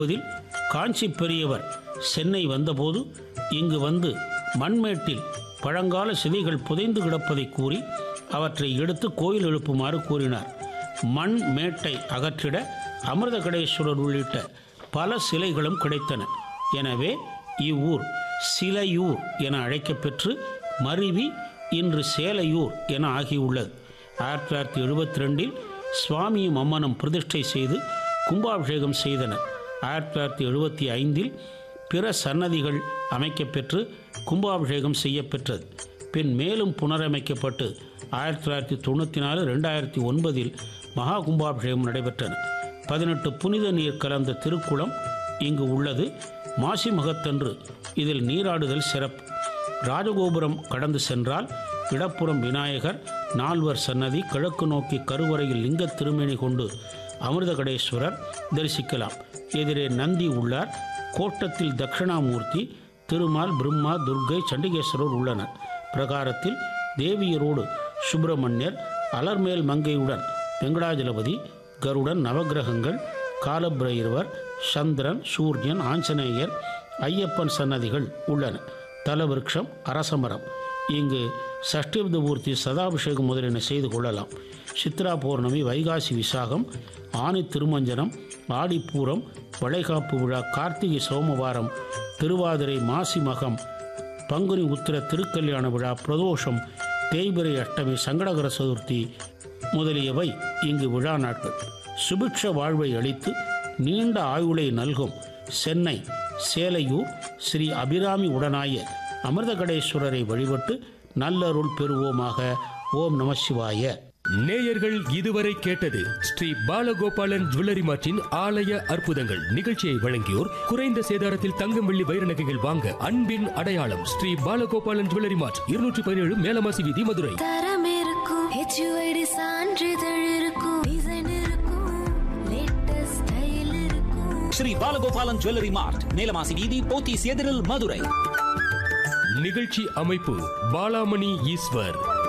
இதில் காஞ்சி பெரியவர் சென்னை வந்தபோது இங்கு வந்து மண்மேட்டில் பழங்கால சிதைகள் புதைந்து கிடப்பதை கூறி அவற்றை எடுத்து கோயில் எழுப்புமாறு கூறினார் மண் மேட்டை அகற்றிட அமிர்தகடேஸ்வரர் உள்ளிட்ட பல சிலைகளும் கிடைத்தன எனவே இவ்வூர் சிலையூர் என அழைக்கப்பெற்று மருவி இன்று சேலையூர் என ஆகியுள்ளது ஆயிரத்தி தொள்ளாயிரத்தி எழுபத்தி ரெண்டில் சுவாமியும் அம்மனும் பிரதிஷ்டை செய்து கும்பாபிஷேகம் செய்தனர் ஆயிரத்தி தொள்ளாயிரத்தி எழுபத்தி ஐந்தில் பிற சன்னதிகள் அமைக்கப்பெற்று கும்பாபிஷேகம் செய்யப்பெற்றது பின் மேலும் புனரமைக்கப்பட்டு ஆயிரத்தி தொள்ளாயிரத்தி தொண்ணூற்றி நாலு ரெண்டாயிரத்தி ஒன்பதில் மகா கும்பாபிஷேகம் நடைபெற்றன பதினெட்டு புனித நீர் கலந்த திருக்குளம் இங்கு உள்ளது மாசி மகத்தன்று இதில் நீராடுதல் சிறப்பு ராஜகோபுரம் கடந்து சென்றால் இடப்புறம் விநாயகர் நால்வர் சன்னதி கிழக்கு நோக்கி கருவறையில் லிங்க திருமேனி கொண்டு அமிர்தகடேஸ்வரர் தரிசிக்கலாம் எதிரே நந்தி உள்ளார் கோட்டத்தில் தட்சிணாமூர்த்தி திருமால் பிரம்மா துர்க்கை சண்டிகேஸ்வரர் உள்ளனர் பிரகாரத்தில் தேவியரோடு சுப்பிரமணியர் அலர்மேல் மங்கையுடன் வெங்கடாஜலபதி கருடன் நவக்கிரகங்கள் காலபிரைரவர் சந்திரன் சூரியன் ஆஞ்சநேயர் ஐயப்பன் சன்னதிகள் உள்ளன தலவிருட்சம் அரசமரம் இங்கு சஷ்டிபூர்த்தி சதாபிஷேகம் முதலியன செய்து கொள்ளலாம் சித்ரா பௌர்ணமி வைகாசி விசாகம் ஆனி திருமஞ்சனம் ஆடிப்பூரம் வளைகாப்பு விழா கார்த்திகை சோமவாரம் திருவாதிரை மாசி மகம் பங்குனி உத்திர திருக்கல்யாண விழா பிரதோஷம் தேய்பிரை அஷ்டமி சங்கடகர சதுர்த்தி முதலியவை இங்கு விழா நாட்கள் சுபிக்ஷ வாழ்வை அளித்து நீண்ட ஆயுளை நல்கும் சென்னை சேலையூர் ஸ்ரீ அபிராமி உடனாய அமிர்தகடேஸ்வரரை வழிபட்டு நல்லருள் பெறுவோமாக ஓம் நம சிவாய நேயர்கள் இதுவரை கேட்டது ஸ்ரீ பாலகோபாலன் ஜுவல்லரி மார்ட்டின் ஆலய அற்புதங்கள் நிகழ்ச்சியை வழங்கியோர் குறைந்த சேதாரத்தில் தங்கம் வெள்ளி வைர நகைகள் வாங்க அன்பின் அடையாளம் ஸ்ரீ பாலகோபாலன் ஜுவல்லரி மார்ட் இருநூற்றி பதினேழு மேலமாசி வீதி மதுரை தரம் இருக்கும் ஹெச்யூஐடி சான்றிதழ் இருக்கும் டிசைன் இருக்கும் லேட்டஸ்ட் ஸ்டைல் இருக்கும் ஸ்ரீ பாலகோபாலன் ஜுவல்லரி மார்ட் நீலமாசி வீதி போத்தீஸ் எதிரில் மதுரை நிகழ்ச்சி அமைப்பு பாலாமணி ஈஸ்வர்